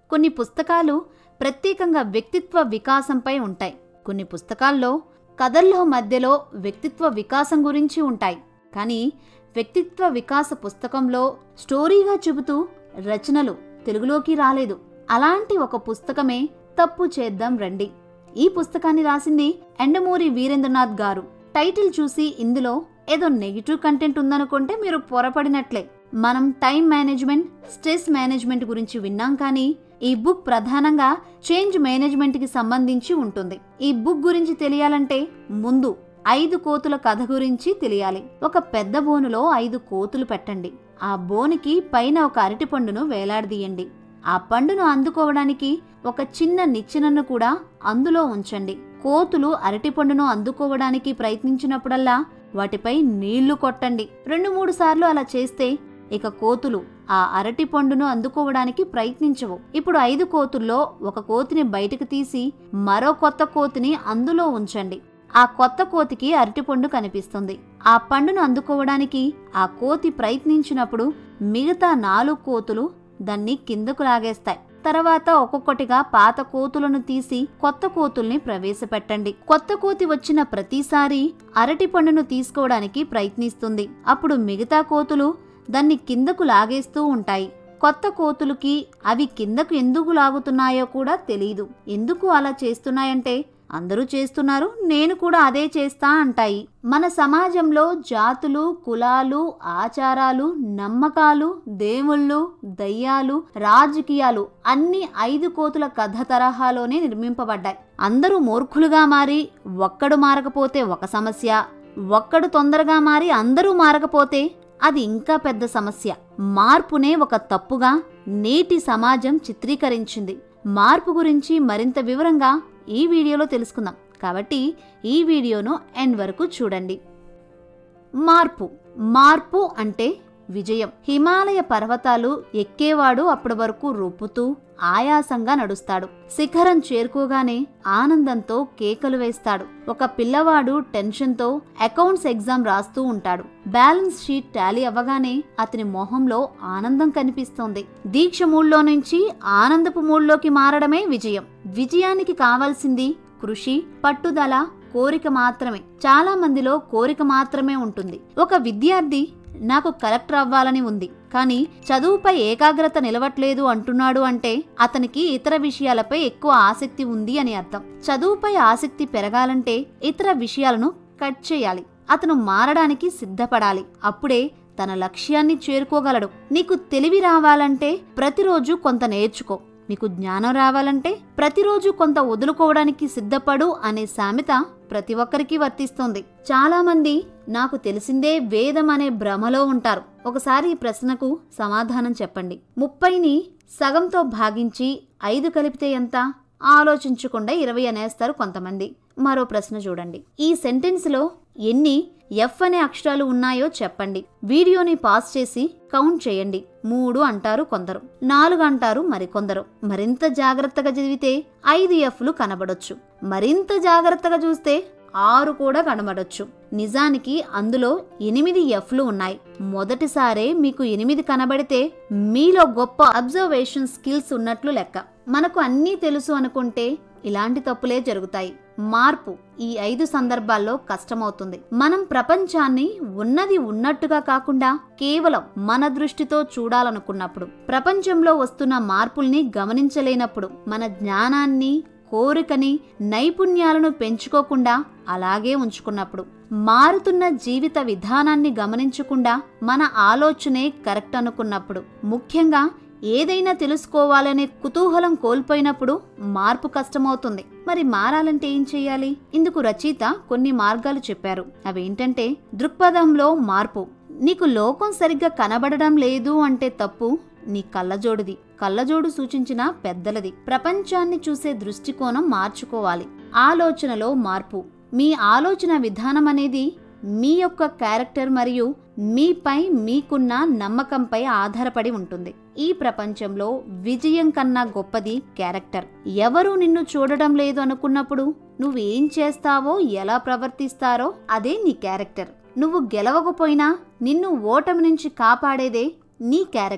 కొన్ని పుస్తకాలు ప్రత్యేకంగా వ్యక్తిత్వ వికాసంపై ఉంటాయి కొన్ని పుస్తకాల్లో కథల్లో మధ్యలో వ్యక్తిత్వ వికాసం గురించి ఉంటాయి కానీ వ్యక్తిత్వ వికాస పుస్తకంలో స్టోరీగా చెబుతూ రచనలు తెలుగులోకి రాలేదు అలాంటి ఒక పుస్తకమే తప్పు చేద్దాం రండి ఈ పుస్తకాన్ని రాసింది ఎండమూరి వీరేంద్రనాథ్ గారు టైటిల్ చూసి ఇందులో ఏదో నెగిటివ్ కంటెంట్ ఉందనుకుంటే మీరు పొరపడినట్లే మనం టైం మేనేజ్మెంట్ స్ట్రెస్ మేనేజ్మెంట్ గురించి విన్నాం కానీ ఈ బుక్ ప్రధానంగా చేంజ్ మేనేజ్మెంట్ కి సంబంధించి ఉంటుంది ఈ బుక్ గురించి తెలియాలంటే ముందు ఐదు కోతుల కథ గురించి తెలియాలి ఒక పెద్ద బోనులో ఐదు కోతులు పెట్టండి ఆ బోనికి పైన ఒక అరటి పండును వేలాడదీయండి ఆ పండును అందుకోవడానికి ఒక చిన్న నిచ్చెనను కూడా అందులో ఉంచండి కోతులు అరటి పండును అందుకోవడానికి ప్రయత్నించినప్పుడల్లా వాటిపై నీళ్లు కొట్టండి రెండు మూడు సార్లు అలా చేస్తే ఇక కోతులు ఆ అరటి పండును అందుకోవడానికి ప్రయత్నించవు ఇప్పుడు ఐదు కోతుల్లో ఒక కోతిని బయటకు తీసి మరో కొత్త కోతిని అందులో ఉంచండి ఆ కొత్త కోతికి అరటిపండు కనిపిస్తుంది ఆ పండును అందుకోవడానికి ఆ కోతి ప్రయత్నించినప్పుడు మిగతా నాలుగు కోతులు దాన్ని కిందకు లాగేస్తాయి తర్వాత ఒక్కొక్కటిగా పాత కోతులను తీసి కొత్త కోతుల్ని ప్రవేశపెట్టండి కొత్త కోతి వచ్చిన ప్రతిసారి అరటి పండును తీసుకోవడానికి ప్రయత్నిస్తుంది అప్పుడు మిగతా కోతులు దాన్ని కిందకు లాగేస్తూ ఉంటాయి కొత్త కోతులకి అవి కిందకు ఎందుకు లాగుతున్నాయో కూడా తెలియదు ఎందుకు అలా చేస్తున్నాయంటే అందరూ చేస్తున్నారు నేను కూడా అదే చేస్తా అంటాయి మన సమాజంలో జాతులు కులాలు ఆచారాలు నమ్మకాలు దేవుళ్ళు దయ్యాలు రాజకీయాలు అన్ని ఐదు కోతుల కథ తరహాలోనే నిర్మింపబడ్డాయి అందరూ మూర్ఖులుగా మారి ఒక్కడు మారకపోతే ఒక సమస్య ఒక్కడు తొందరగా మారి అందరూ మారకపోతే అది ఇంకా పెద్ద సమస్య మార్పునే ఒక తప్పుగా నేటి సమాజం చిత్రీకరించింది మార్పు గురించి మరింత వివరంగా ఈ వీడియోలో తెలుసుకుందాం కాబట్టి ఈ వీడియోను ఎండ్ వరకు చూడండి మార్పు మార్పు అంటే విజయం హిమాలయ పర్వతాలు ఎక్కేవాడు అప్పటి వరకు రొప్పుతూ ఆయాసంగా నడుస్తాడు శిఖరం చేరుకోగానే ఆనందంతో కేకలు వేస్తాడు ఒక పిల్లవాడు టెన్షన్తో అకౌంట్స్ ఎగ్జామ్ రాస్తూ ఉంటాడు బ్యాలెన్స్ షీట్ టాలీ అవ్వగానే అతని మొహంలో ఆనందం కనిపిస్తోంది దీక్ష మూడ్లో నుంచి ఆనందపు మూడ్లోకి మారడమే విజయం విజయానికి కావాల్సింది కృషి పట్టుదల కోరిక మాత్రమే చాలా మందిలో కోరిక మాత్రమే ఉంటుంది ఒక విద్యార్థి నాకు కలెక్టర్ అవ్వాలని ఉంది కానీ చదువుపై ఏకాగ్రత నిలవట్లేదు అంటున్నాడు అంటే అతనికి ఇతర విషయాలపై ఎక్కువ ఆసక్తి ఉంది అని అర్థం చదువుపై ఆసక్తి పెరగాలంటే ఇతర విషయాలను కట్ చేయాలి అతను మారడానికి సిద్ధపడాలి అప్పుడే తన లక్ష్యాన్ని చేరుకోగలడు నీకు తెలివి రావాలంటే ప్రతిరోజు కొంత నేర్చుకో మీకు జ్ఞానం రావాలంటే ప్రతిరోజు కొంత వదులుకోవడానికి సిద్ధపడు అనే సామెత ప్రతి ఒక్కరికి వర్తిస్తుంది చాలా మంది నాకు తెలిసిందే వేదం అనే భ్రమలో ఉంటారు ఒకసారి ఈ ప్రశ్నకు సమాధానం చెప్పండి ముప్పైని సగంతో భాగించి ఐదు కలిపితే ఎంత ఆలోచించకుండా ఇరవై అనేస్తారు కొంతమంది మరో ప్రశ్న చూడండి ఈ సెంటెన్స్ లో ఎన్ని ఎఫ్ అనే అక్షరాలు ఉన్నాయో చెప్పండి వీడియోని పాస్ చేసి కౌంట్ చేయండి మూడు అంటారు కొందరు నాలుగు అంటారు మరికొందరు మరింత జాగ్రత్తగా చదివితే ఐదు ఎఫ్లు కనబడొచ్చు మరింత జాగ్రత్తగా చూస్తే ఆరు కూడా కనబడొచ్చు నిజానికి అందులో ఎనిమిది ఎఫ్లు ఉన్నాయి మొదటిసారే మీకు ఎనిమిది కనబడితే మీలో గొప్ప అబ్జర్వేషన్ స్కిల్స్ ఉన్నట్లు లెక్క మనకు అన్నీ తెలుసు అనుకుంటే ఇలాంటి తప్పులే జరుగుతాయి మార్పు ఈ ఐదు సందర్భాల్లో కష్టమవుతుంది మనం ప్రపంచాన్ని ఉన్నది ఉన్నట్టుగా కాకుండా కేవలం మన దృష్టితో చూడాలనుకున్నప్పుడు ప్రపంచంలో వస్తున్న మార్పుల్ని గమనించలేనప్పుడు మన జ్ఞానాన్ని కోరికని నైపుణ్యాలను పెంచుకోకుండా అలాగే ఉంచుకున్నప్పుడు మారుతున్న జీవిత విధానాన్ని గమనించకుండా మన ఆలోచనే కరెక్ట్ అనుకున్నప్పుడు ముఖ్యంగా ఏదైనా తెలుసుకోవాలనే కుతూహలం కోల్పోయినప్పుడు మార్పు కష్టమవుతుంది మరి మారాలంటే ఏం చేయాలి ఇందుకు రచయిత కొన్ని మార్గాలు చెప్పారు అవేంటంటే దృక్పథంలో మార్పు నీకు లోకం సరిగ్గా కనబడడం లేదు అంటే తప్పు నీ కళ్ళజోడుది కళ్ళజోడు సూచించిన పెద్దలది ప్రపంచాన్ని చూసే దృష్టికోణం మార్చుకోవాలి ఆలోచనలో మార్పు మీ ఆలోచన విధానం అనేది మీ యొక్క క్యారెక్టర్ మరియు మీపై మీకున్న నమ్మకంపై ఆధారపడి ఉంటుంది ఈ ప్రపంచంలో విజయం కన్నా గొప్పది క్యారెక్టర్ ఎవరు నిన్ను చూడడం లేదు అనుకున్నప్పుడు నువ్వేం చేస్తావో ఎలా ప్రవర్తిస్తారో అదే నీ క్యారెక్టర్ నువ్వు గెలవకపోయినా నిన్ను ఓటమి నుంచి కాపాడేదే నీ క్యారెక్టర్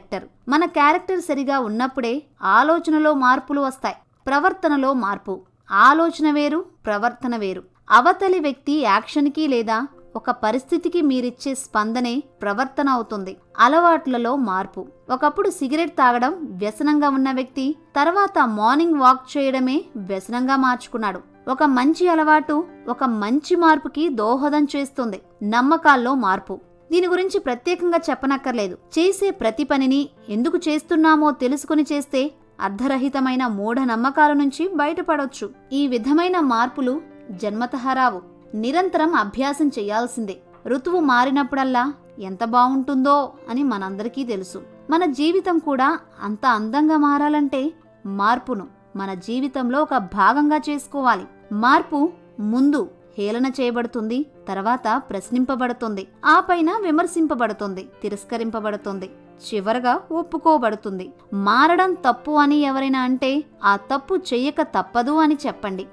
మన క్యారెక్టర్ సరిగా ఉన్నప్పుడే ఆలోచనలో మార్పులు వస్తాయి ప్రవర్తనలో మార్పు ఆలోచన వేరు ప్రవర్తన వేరు అవతలి వ్యక్తి యాక్షన్కి లేదా ఒక పరిస్థితికి మీరిచ్చే స్పందనే ప్రవర్తన అవుతుంది అలవాట్లలో మార్పు ఒకప్పుడు సిగరెట్ తాగడం వ్యసనంగా ఉన్న వ్యక్తి తర్వాత మార్నింగ్ వాక్ చేయడమే వ్యసనంగా మార్చుకున్నాడు ఒక మంచి అలవాటు ఒక మంచి మార్పుకి దోహదం చేస్తుంది నమ్మకాల్లో మార్పు దీని గురించి ప్రత్యేకంగా చెప్పనక్కర్లేదు చేసే ప్రతి పనిని ఎందుకు చేస్తున్నామో తెలుసుకుని చేస్తే అర్ధరహితమైన మూఢ నమ్మకాల నుంచి బయటపడొచ్చు ఈ విధమైన మార్పులు జన్మతః రావు నిరంతరం అభ్యాసం చేయాల్సిందే ఋతువు మారినప్పుడల్లా ఎంత బావుంటుందో అని మనందరికీ తెలుసు మన జీవితం కూడా అంత అందంగా మారాలంటే మార్పును మన జీవితంలో ఒక భాగంగా చేసుకోవాలి మార్పు ముందు హేళన చేయబడుతుంది తర్వాత ప్రశ్నింపబడుతుంది ఆ పైన విమర్శింపబడుతుంది తిరస్కరింపబడుతుంది చివరగా ఒప్పుకోబడుతుంది మారడం తప్పు అని ఎవరైనా అంటే ఆ తప్పు చెయ్యక తప్పదు అని చెప్పండి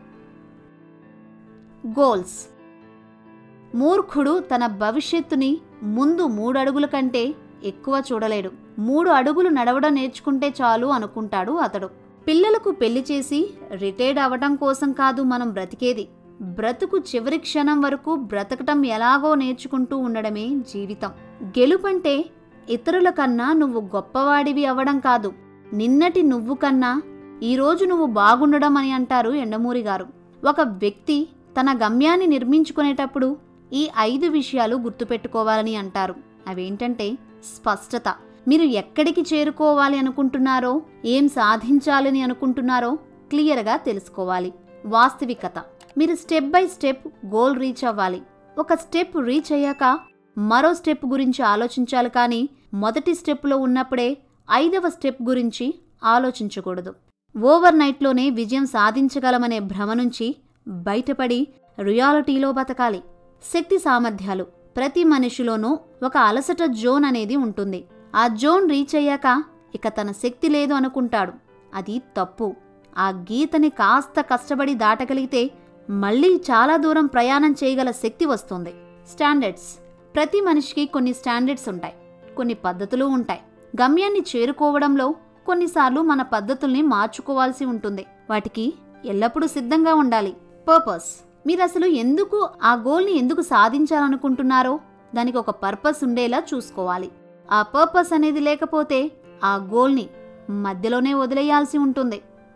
గోల్స్ మూర్ఖుడు తన భవిష్యత్తుని ముందు మూడు అడుగుల కంటే ఎక్కువ చూడలేడు మూడు అడుగులు నడవడం నేర్చుకుంటే చాలు అనుకుంటాడు అతడు పిల్లలకు పెళ్లి చేసి రిటైర్డ్ అవ్వటం కోసం కాదు మనం బ్రతికేది బ్రతుకు చివరి క్షణం వరకు బ్రతకటం ఎలాగో నేర్చుకుంటూ ఉండడమే జీవితం గెలుపంటే ఇతరుల కన్నా నువ్వు గొప్పవాడివి అవ్వడం కాదు నిన్నటి నువ్వు కన్నా ఈరోజు నువ్వు బాగుండడం అని అంటారు ఎండమూరి గారు ఒక వ్యక్తి తన గమ్యాన్ని నిర్మించుకునేటప్పుడు ఈ ఐదు విషయాలు గుర్తుపెట్టుకోవాలని అంటారు అవేంటంటే స్పష్టత మీరు ఎక్కడికి చేరుకోవాలి అనుకుంటున్నారో ఏం సాధించాలని అనుకుంటున్నారో క్లియర్గా తెలుసుకోవాలి వాస్తవికత మీరు step by step goal reach అవ్వాలి ఒక స్టెప్ రీచ్ అయ్యాక మరో స్టెప్ గురించి ఆలోచించాలి కానీ మొదటి స్టెప్లో ఉన్నప్పుడే ఐదవ స్టెప్ గురించి ఆలోచించకూడదు ఓవర్ నైట్లోనే విజయం సాధించగలమనే భ్రమ నుంచి బయటపడి రియాలిటీలో బతకాలి శక్తి సామర్థ్యాలు ప్రతి మనిషిలోనూ ఒక అలసట జోన్ అనేది ఉంటుంది ఆ జోన్ రీచ్ అయ్యాక ఇక తన శక్తి లేదు అనుకుంటాడు అది తప్పు ఆ గీతని కాస్త కష్టపడి దాటగలిగితే మళ్ళీ చాలా దూరం ప్రయాణం చేయగల శక్తి వస్తుంది స్టాండర్డ్స్ ప్రతి మనిషికి కొన్ని స్టాండర్డ్స్ ఉంటాయి కొన్ని పద్ధతులు ఉంటాయి గమ్యాన్ని చేరుకోవడంలో కొన్నిసార్లు మన పద్ధతుల్ని మార్చుకోవాల్సి ఉంటుంది వాటికి ఎల్లప్పుడూ సిద్ధంగా ఉండాలి పర్పస్ మీరు అసలు ఎందుకు ఆ గోల్ని ఎందుకు సాధించాలనుకుంటున్నారో దానికి ఒక పర్పస్ ఉండేలా చూసుకోవాలి ఆ పర్పస్ అనేది లేకపోతే ఆ గోల్ని మధ్యలోనే వదిలేయాల్సి ఉంటుంది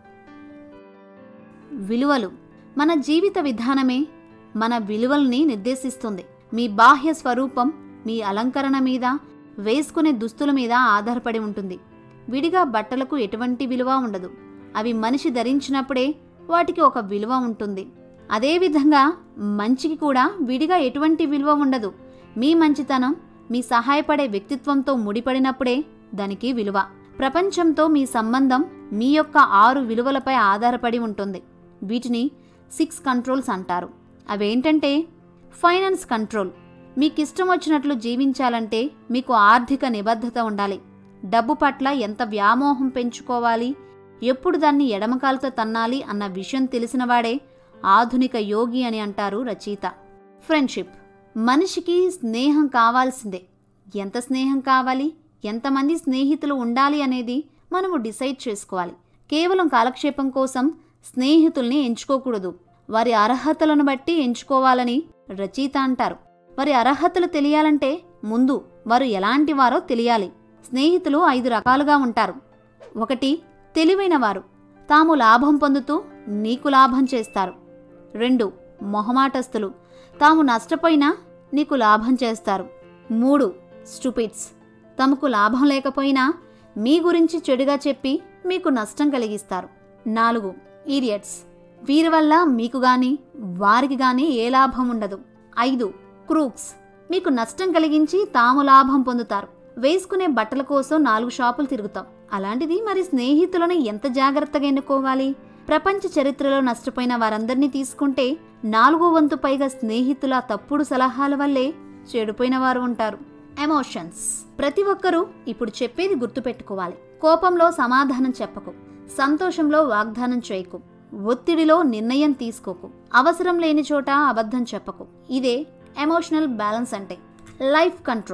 విలువలు మన జీవిత విధానమే మన విలువల్ని నిర్దేశిస్తుంది మీ బాహ్య స్వరూపం మీ అలంకరణ మీద వేసుకునే దుస్తుల మీద ఆధారపడి ఉంటుంది విడిగా బట్టలకు ఎటువంటి విలువ ఉండదు అవి మనిషి ధరించినప్పుడే వాటికి ఒక విలువ ఉంటుంది అదేవిధంగా మంచికి కూడా విడిగా ఎటువంటి విలువ ఉండదు మీ మంచితనం మీ సహాయపడే వ్యక్తిత్వంతో ముడిపడినప్పుడే దానికి విలువ ప్రపంచంతో మీ సంబంధం మీ యొక్క ఆరు విలువలపై ఆధారపడి ఉంటుంది వీటిని సిక్స్ కంట్రోల్స్ అంటారు అవేంటంటే ఫైనాన్స్ కంట్రోల్ మీకు ఇష్టం వచ్చినట్లు జీవించాలంటే మీకు ఆర్థిక నిబద్ధత ఉండాలి డబ్బు పట్ల ఎంత వ్యామోహం పెంచుకోవాలి ఎప్పుడు దాన్ని ఎడమకాలతో తన్నాలి అన్న విషయం తెలిసినవాడే ఆధునిక యోగి అని అంటారు రచయిత ఫ్రెండ్షిప్ మనిషికి స్నేహం కావాల్సిందే ఎంత స్నేహం కావాలి ఎంతమంది స్నేహితులు ఉండాలి అనేది మనము డిసైడ్ చేసుకోవాలి కేవలం కాలక్షేపం కోసం స్నేహితుల్ని ఎంచుకోకూడదు వారి అర్హతలను బట్టి ఎంచుకోవాలని రచయిత అంటారు వారి అర్హతలు తెలియాలంటే ముందు వారు ఎలాంటి వారో తెలియాలి స్నేహితులు ఐదు రకాలుగా ఉంటారు ఒకటి తెలివైన వారు తాము లాభం పొందుతూ నీకు లాభం చేస్తారు రెండు మొహమాటస్తులు తాము నష్టపోయినా నీకు లాభం చేస్తారు మూడు స్టూపిడ్స్ తమకు లాభం లేకపోయినా మీ గురించి చెడుగా చెప్పి మీకు నష్టం కలిగిస్తారు నాలుగు ఈడియట్స్ వీరి వల్ల మీకు గాని వారికి గాని ఏ లాభం ఉండదు ఐదు క్రూక్స్ మీకు నష్టం కలిగించి తాము లాభం పొందుతారు వేసుకునే బట్టల కోసం నాలుగు షాపులు తిరుగుతాం అలాంటిది మరి స్నేహితులను ఎంత జాగ్రత్తగా ఎన్నుకోవాలి ప్రపంచ చరిత్రలో నష్టపోయిన వారందరినీ తీసుకుంటే నాలుగో వంతు పైగా స్నేహితుల తప్పుడు సలహాల వల్లే చెడిపోయిన వారు ఉంటారు ఎమోషన్స్ ప్రతి ఒక్కరూ ఇప్పుడు చెప్పేది గుర్తుపెట్టుకోవాలి కోపంలో సమాధానం చెప్పకు సంతోషంలో వాగ్దానం చేయకు ఒత్తిడిలో నిర్ణయం తీసుకోకు అవసరం లేని చోట అబద్ధం చెప్పకు ఇదే ఎమోషనల్ బ్యాలెన్స్ అంటే లైఫ్ కంట్రోల్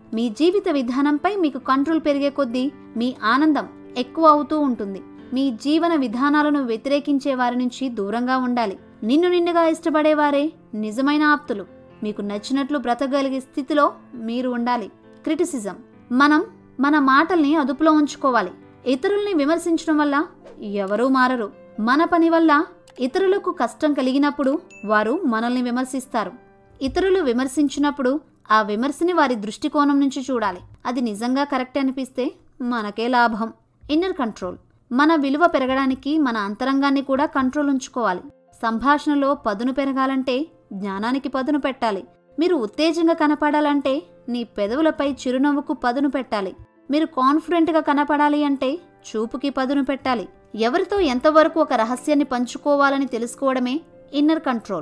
మీ జీవిత విధానంపై మీకు కంట్రోల్ పెరిగే కొద్దీ మీ ఆనందం ఎక్కువ అవుతూ ఉంటుంది మీ జీవన విధానాలను వ్యతిరేకించే వారి నుంచి దూరంగా ఉండాలి నిన్ను నిండుగా ఇష్టపడేవారే నిజమైన ఆప్తులు మీకు నచ్చినట్లు బ్రతకగలిగే స్థితిలో మీరు ఉండాలి క్రిటిసిజం మనం మన మాటల్ని అదుపులో ఉంచుకోవాలి ఇతరుల్ని విమర్శించడం వల్ల ఎవరూ మారరు మన పని వల్ల ఇతరులకు కష్టం కలిగినప్పుడు వారు మనల్ని విమర్శిస్తారు ఇతరులు విమర్శించినప్పుడు ఆ విమర్శని వారి దృష్టికోణం నుంచి చూడాలి అది నిజంగా కరెక్ట్ అనిపిస్తే మనకే లాభం ఇన్నర్ కంట్రోల్ మన విలువ పెరగడానికి మన అంతరంగాన్ని కూడా కంట్రోల్ ఉంచుకోవాలి సంభాషణలో పదును పెరగాలంటే జ్ఞానానికి పదును పెట్టాలి మీరు ఉత్తేజంగా కనపడాలంటే నీ పెదవులపై చిరునవ్వుకు పదును పెట్టాలి మీరు కాన్ఫిడెంట్గా కనపడాలి అంటే చూపుకి పదును పెట్టాలి ఎవరితో ఎంతవరకు ఒక రహస్యాన్ని పంచుకోవాలని తెలుసుకోవడమే ఇన్నర్ కంట్రోల్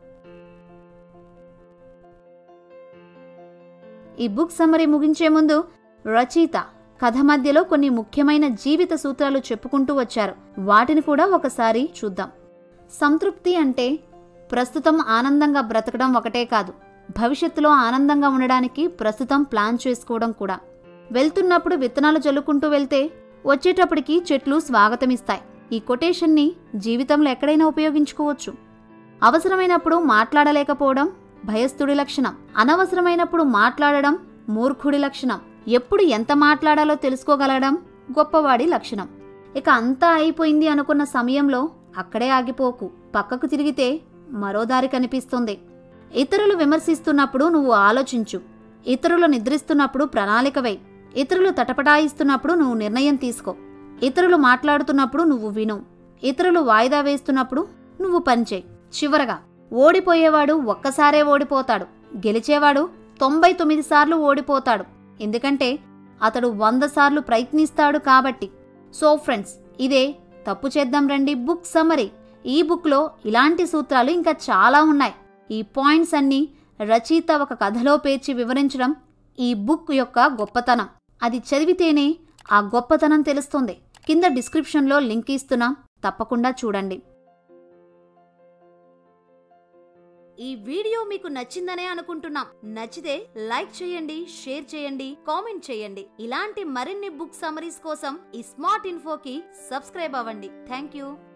ఈ బుక్ సమ్మరీ ముగించే ముందు రచయిత కథ మధ్యలో కొన్ని ముఖ్యమైన జీవిత సూత్రాలు చెప్పుకుంటూ వచ్చారు వాటిని కూడా ఒకసారి చూద్దాం సంతృప్తి అంటే ప్రస్తుతం ఆనందంగా బ్రతకడం ఒకటే కాదు భవిష్యత్తులో ఆనందంగా ఉండడానికి ప్రస్తుతం ప్లాన్ చేసుకోవడం కూడా వెళ్తున్నప్పుడు విత్తనాలు జల్లుకుంటూ వెళ్తే వచ్చేటప్పటికి చెట్లు స్వాగతమిస్తాయి ఈ కొటేషన్ని జీవితంలో ఎక్కడైనా ఉపయోగించుకోవచ్చు అవసరమైనప్పుడు మాట్లాడలేకపోవడం భయస్థుడి లక్షణం అనవసరమైనప్పుడు మాట్లాడడం మూర్ఖుడి లక్షణం ఎప్పుడు ఎంత మాట్లాడాలో తెలుసుకోగలగడం గొప్పవాడి లక్షణం ఇక అంతా అయిపోయింది అనుకున్న సమయంలో అక్కడే ఆగిపోకు పక్కకు తిరిగితే మరో దారి కనిపిస్తుంది ఇతరులు విమర్శిస్తున్నప్పుడు నువ్వు ఆలోచించు ఇతరులు నిద్రిస్తున్నప్పుడు ప్రణాళిక వేయి ఇతరులు తటపటాయిస్తున్నప్పుడు నువ్వు నిర్ణయం తీసుకో ఇతరులు మాట్లాడుతున్నప్పుడు నువ్వు విను ఇతరులు వాయిదా వేస్తున్నప్పుడు నువ్వు పనిచేయి చివరగా ఓడిపోయేవాడు ఒక్కసారే ఓడిపోతాడు గెలిచేవాడు తొంభై తొమ్మిది సార్లు ఓడిపోతాడు ఎందుకంటే అతడు వంద సార్లు ప్రయత్నిస్తాడు కాబట్టి సో ఫ్రెండ్స్ ఇదే తప్పు చేద్దాం రండి బుక్ సమరీ ఈ బుక్లో ఇలాంటి సూత్రాలు ఇంకా చాలా ఉన్నాయి ఈ పాయింట్స్ అన్నీ రచయిత ఒక కథలో పేర్చి వివరించడం ఈ బుక్ యొక్క గొప్పతనం అది చదివితేనే ఆ గొప్పతనం తెలుస్తుంది కింద డిస్క్రిప్షన్లో లింక్ ఇస్తున్నాం తప్పకుండా చూడండి ఈ వీడియో మీకు నచ్చిందనే అనుకుంటున్నాం నచ్చితే లైక్ చేయండి షేర్ చేయండి కామెంట్ చేయండి ఇలాంటి మరిన్ని బుక్ సమరీస్ కోసం ఈ స్మార్ట్ ఇన్ఫోకి సబ్స్క్రైబ్ అవ్వండి థ్యాంక్ యూ